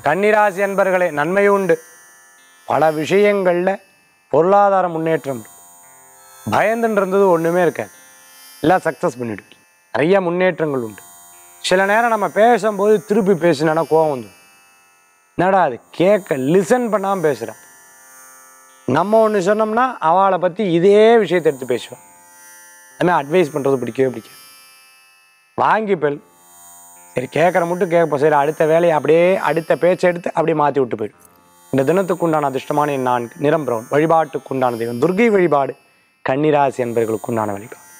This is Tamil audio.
கன்னிராசி என்பர்களே நன்மை உண்டு பல விஷயங்களில் பொருளாதார முன்னேற்றம் இருக்கும். பயந்துன்னு இருந்தது ஒன்றுமே இருக்காது எல்லாம் சக்ஸஸ் பண்ணிவிடுவீங்க நிறைய முன்னேற்றங்கள் உண்டு சில நேரம் நம்ம பேசும்போது திருப்பி பேசினா கோவம் வந்துடும் என்னடா அது கேட்க லிசன் பண்ணாமல் பேசுகிறான் நம்ம ஒன்று சொன்னோம்னா அவளை பற்றி இதே விஷயத்தை எடுத்து பேசுவான் அதுமாதிரி அட்வைஸ் பண்ணுறது பிடிக்கவே பிடிக்காது வாங்கி பெல் சரி கேட்குற மட்டும் கேட்ப சரி அடுத்த வேலையை அப்படியே அடுத்த பேச்சை எடுத்து அப்படியே மாற்றி விட்டு போயிடும் இந்த தினத்துக்கு உண்டான அதிர்ஷ்டமான எண் நான்கு நிறம் பிரவுன் வழிபாட்டுக்கு உண்டான தெய்வம் துர்கை வழிபாடு கன்னிராசி என்பவர்களுக்கு உண்டான வழிபாடு